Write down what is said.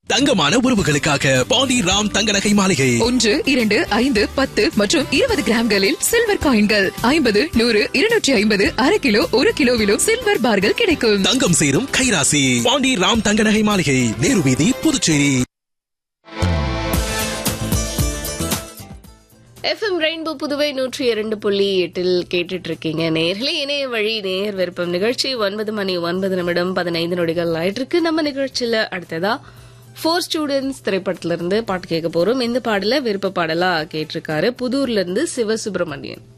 தங்கமான உறவுகளுக்காக பாண்டி ராம் தங்க நகை மாளிகை ஒன்று இரண்டு ஐந்து பத்து மற்றும் இருபது கிராம்களில் சில்வர் காயின்கள் ஐம்பது நூறு இருநூற்றி ஐம்பது அரை கிலோ ஒரு கிலோவிலும் சில்வர் பார்கள் கிடைக்கும் தங்கம் சேரும் கைராசி பாண்டி ராம் தங்க நகை மாளிகை நேரு வீதி புதுச்சேரி எஃப்எம் ரெயின்போ புதுவை நூற்றி இரண்டு புள்ளி எட்டில் கேட்டுட்டு இருக்கீங்க நேர்களே இணைய வழி நேர் விருப்பம் நிகழ்ச்சி ஒன்பது மணி ஒன்பது நிமிடம் பதினைந்து நொடிகள் ஆயிட்டு இருக்கு நம்ம நிகழ்ச்சியில அடுத்ததா ஃபோர் ஸ்டூடெண்ட்ஸ் திரைப்படத்துல இருந்து பாட்டு கேட்க போறோம் இந்த பாடல விருப்ப பாடலா கேட்டிருக்காரு புதூர்ல இருந்து சிவசுப்பிரமணியன்